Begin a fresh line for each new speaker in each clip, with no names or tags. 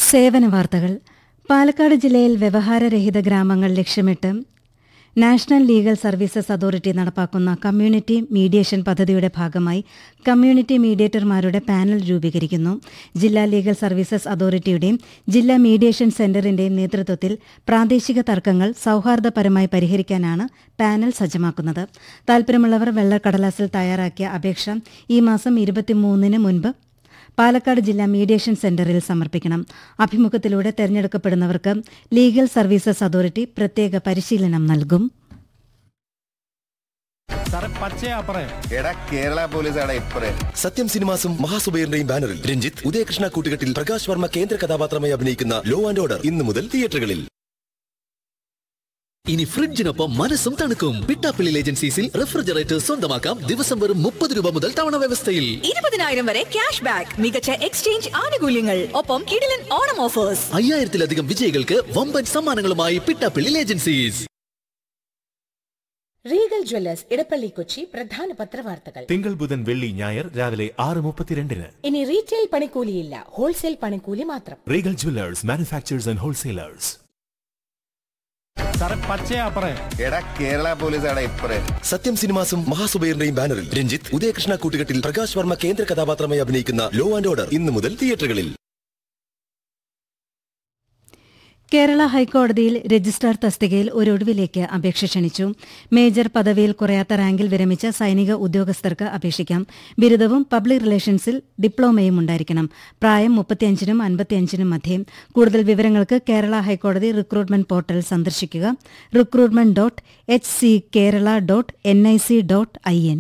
സേവന വാർത്തകൾ പാലക്കാട് ജില്ലയിൽ വ്യവഹാരരഹിത ഗ്രാമങ്ങൾ ലക്ഷ്യമിട്ട് നാഷണൽ ലീഗൽ സർവീസസ് അതോറിറ്റി നടപ്പാക്കുന്ന കമ്മ്യൂണിറ്റി മീഡിയേഷൻ പദ്ധതിയുടെ ഭാഗമായി കമ്മ്യൂണിറ്റി മീഡിയേറ്റർമാരുടെ പാനൽ രൂപീകരിക്കുന്നു ജില്ലാ ലീഗൽ സർവീസസ് അതോറിറ്റിയുടെയും ജില്ലാ മീഡിയേഷൻ സെന്ററിന്റെയും നേതൃത്വത്തിൽ പ്രാദേശിക തർക്കങ്ങൾ സൌഹാർദ്ദപരമായി പരിഹരിക്കാനാണ് പാനൽ സജ്ജമാക്കുന്നത് താൽപര്യമുള്ളവർ വെള്ളക്കടലാസിൽ തയ്യാറാക്കിയ അപേക്ഷ ഈ മാസം ഇരുപത്തിമൂന്നിന് മുൻപ് പാലക്കാട് ജില്ലാ മീഡിയേഷൻ സെന്ററിൽ സമർപ്പിക്കണം അഭിമുഖത്തിലൂടെ തെരഞ്ഞെടുക്കപ്പെടുന്നവർക്ക് ലീഗൽ സർവീസസ് അതോറിറ്റി പ്രത്യേക പരിശീലനം നൽകും
സാറേ പച്ചയാ പറയാം
എടാ കേരള പോലീസ് ആടാ ഇപ്പറേ
സത്യം സിനിമാസും മഹാസുബൈറിന്റെയും ബാനറിൽ രഞ്ജിത്ത് ഉദയകൃഷ്ണ കൂട്ടുകെട്ടിൽ പ്രകാശ് വർമ്മ കേന്ദ്ര കഥാപാത്രമായി അഭിനയിക്കുന്ന ലോ ആൻഡ് ഓർഡർ ഇന്നു മുതൽ തിയേറ്ററുകളിൽ
ഇനി ഫ്രിഡ്ജിനൊപ്പം മനസ്സും തണുക്കും പിട്ടാപ്പിള്ളി ഏജൻസീസിൽ റെഫ്രിജറേറ്റർ സ്വന്തമാക്കാം ദിവസം വെറും മുപ്പത് രൂപ മുതൽ തവണ വ്യവസ്ഥയിൽ
ഇരുപതിനായിരം വരെ ക്യാഷ് ബാക്ക് മികച്ച എക്സ്ചേഞ്ച് ആനുകൂല്യങ്ങൾ ഒപ്പം കിടിലൻ ഓണം ഓഫേഴ്സ്
അയ്യായിരത്തിലധികം വിജയികൾക്ക് വമ്പൻ സമ്മാനങ്ങളുമായി Pittappillil agencies
Regal jewellers Edappally Kochi പ്രധാന പത്രവാർത്തകൾ
തിങ്കൾ ബുധൻ വെള്ളി ഞായർ രാവിലെ ആറ് മുപ്പത്തിരണ്ടിന്
ഇനി റീറ്റെയിൽ പണിക്കൂലിയില്ല ഹോൾസെയിൽ പണിക്കൂലി മാത്രം
Regal jewellers manufacturers and wholesalers സാറേ പച്ചയാ പറയാം
എടാ കേരള പോലീസ് ആടാ ഇപ്പറേ
സത്യം സിനിമാസും മഹാസുബൈറിന്റെയും ബാനറിൽ രഞ്ജിത്ത് ഉദയകൃഷ്ണ കൂട്ടുകെട്ടിൽ പ്രകാശ് വർമ്മ കേന്ദ്ര കഥാപാത്രമായി അഭിനയിക്കുന്ന ലോ ആൻഡ് ഓർഡർ ഇന്നു മുതൽ തിയേറ്ററുകളിൽ
കേരള ഹൈക്കോടതിയിൽ രജിസ്ട്രാർ തസ്തികയിൽ ഒരു ഒഴിവിലേക്ക് അപേക്ഷ ക്ഷണിച്ചു മേജർ പദവിയിൽ കുറയാത്ത റാങ്കിൽ വിരമിച്ച സൈനിക ഉദ്യോഗസ്ഥർക്ക് അപേക്ഷിക്കാം ബിരുദവും പബ്ലിക് റിലേഷൻസിൽ ഡിപ്ലോമയും ഉണ്ടായിരിക്കണം പ്രായം മുപ്പത്തിയഞ്ചിനും അൻപത്തിയഞ്ചിനും മധ്യേ കൂടുതൽ വിവരങ്ങൾക്ക് കേരള ഹൈക്കോടതി റിക്രൂട്ട്മെന്റ് പോർട്ടൽ സന്ദർശിക്കുക recruitment dot H C Kerala dot N I C dot I N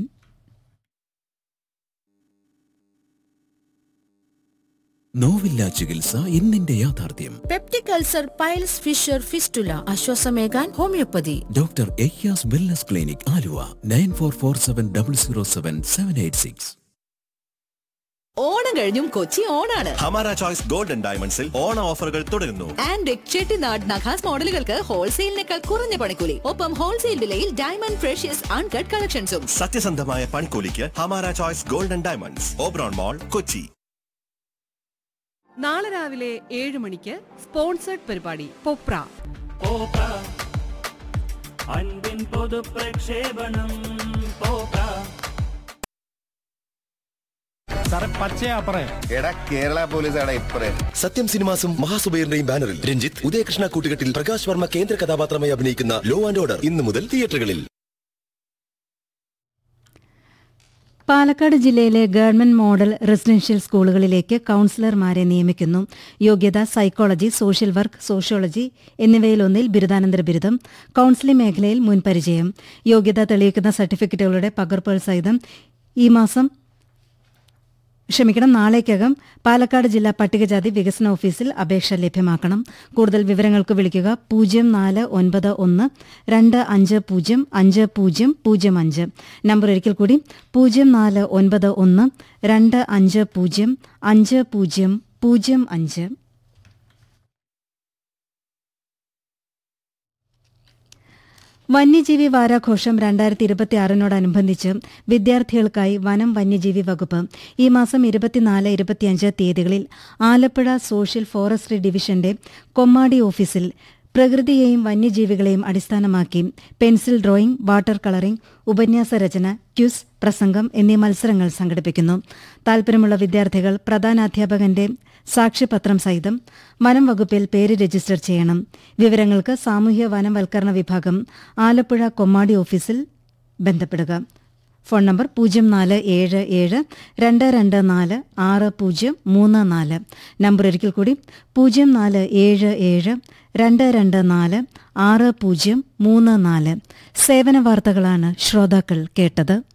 നോവില്ല ചികിത്സ ഇന്നിന്റെ യാഥാർത്ഥ്യം
peptic ulcer piles fissure fistula ആശ്വാസമേകാൻ homoeopathy
doctor Ayyas wellness clinic Aluva nine four four seven double zero seven seven eight six
Onam കഴിഞ്ഞും കൊച്ചി ഓണാണ്
ഹമാര choice golden ഡയമണ്ട്സിൽ ഓണ ഓഫറുകൾ തുടരുന്നു
ആൻഡ് ചെട്ടിനാട് നഖാസ് മോഡലുകൾക്ക് ഹോൾസെയിലിനേക്കാൾ കുറഞ്ഞ പണിക്കൂലി ഒപ്പം ഹോൾസെയിൽ വിലയിൽ ഡയമണ്ട് ഫ്രഷ്യസ് അൺകട്ട് കളക്ഷൻസും
സത്യസന്ധമായ പണിക്കൂലിക്ക് Hamara choice golden diamonds Oberon mall Kochi
നാളെ രാവിലെ ഏഴ് മണിക്ക് സ്പോൺസേഡ് പരിപാടി പൊപ്ര
അൻപിൻ പൊതു പ്രക്ഷേപണം പോക
സാറേ പച്ചയാ പറയാം
എടാ കേരള പോലീസ് ആടാ ഇപ്പറേ
സത്യം സിനിമാസും മഹാസുബൈറിന്റെയും ബാനറിൽ രഞ്ജിത്ത് ഉദയകൃഷ്ണ കൂട്ടുകെട്ടിൽ പ്രകാശ് വർമ്മ കേന്ദ്ര കഥാപാത്രമായി അഭിനയിക്കുന്ന ലോ ആൻഡ് ഓർഡർ ഇന്നു മുതൽ തിയേറ്ററുകളിൽ
പാലക്കാട് ജില്ലയിലെ ഗവൺമെന്റ് മോഡൽ റെസിഡൻഷ്യൽ സ്കൂളുകളിലേക്ക് കൌൺസിലർമാരെ നിയമിക്കുന്നു യോഗ്യത സൈക്കോളജി സോഷ്യൽ വർക്ക് സോഷ്യോളജി എന്നിവയിലൊന്നിൽ ബിരുദാനന്തര ബിരുദം കൌൺസിലിംഗ് മേഖലയിൽ മുൻപരിചയം യോഗ്യത തെളിയിക്കുന്ന സർട്ടിഫിക്കറ്റുകളുടെ പകർപ്പുകൾ സഹിതം ഈ മാസം ക്ഷമിക്കണം നാളേക്കകം പാലക്കാട് ജില്ലാ പട്ടികജാതി വികസന ഓഫീസിൽ അപേക്ഷ ലഭ്യമാക്കണം കൂടുതൽ വിവരങ്ങൾക്ക് വിളിക്കുക പൂജ്യം നാല് ഒൻപത് ഒന്ന് രണ്ട് അഞ്ച് പൂജ്യം അഞ്ച് പൂജ്യം പൂജ്യം അഞ്ച് നമ്പർ ഒരിക്കൽ കൂടി പൂജ്യം നാല് ഒൻപത് ഒന്ന് രണ്ട് അഞ്ച് പൂജ്യം അഞ്ച് പൂജ്യം പൂജ്യം അഞ്ച് വന്യജീവി വാരാഘോഷം രണ്ടായിരത്തി ഇരുപത്തിയാറിനോടനുബന്ധിച്ച് വിദ്യാർത്ഥികൾക്കായി വനം വന്യജീവി വകുപ്പ് ഈ മാസം ഇരുപത്തിനാല് ഇരുപത്തിയഞ്ച് തീയതികളിൽ ആലപ്പുഴ സോഷ്യൽ ഫോറസ്ട്രി ഡിവിഷന്റെ കൊമ്മാടി ഓഫീസിൽ പ്രകൃതിയെയും വന്യജീവികളെയും അടിസ്ഥാനമാക്കി പെൻസിൽ ഡ്രോയിംഗ് വാട്ടർ കളറിംഗ് ഉപന്യാസ രചന ക്യുസ് പ്രസംഗം എന്നീ മത്സരങ്ങൾ സംഘടിപ്പിക്കുന്നു താൽപര്യമുള്ള വിദ്യാർത്ഥികൾ പ്രധാനാധ്യാപകന്റെ സാക്ഷ്യപത്രം സഹിതം വനം വകുപ്പിൽ പേര് രജിസ്റ്റർ ചെയ്യണം വിവരങ്ങൾക്ക് സാമൂഹ്യ വനവൽക്കരണ വിഭാഗം ആലപ്പുഴ കൊമ്മാടി ഓഫീസിൽ ബന്ധപ്പെടുക ഫോൺ നമ്പർ പൂജ്യം നാല് ഏഴ് ഏഴ് രണ്ട് രണ്ട് നാല് ആറ് പൂജ്യം മൂന്ന് നാല് നമ്പർ ഒരിക്കൽ കൂടി പൂജ്യം നാല് ഏഴ് ഏഴ് രണ്ട് രണ്ട് നാല് ആറ് പൂജ്യം മൂന്ന് നാല് സേവന വാർത്തകളാണ് ശ്രോതാക്കൾ കേട്ടത്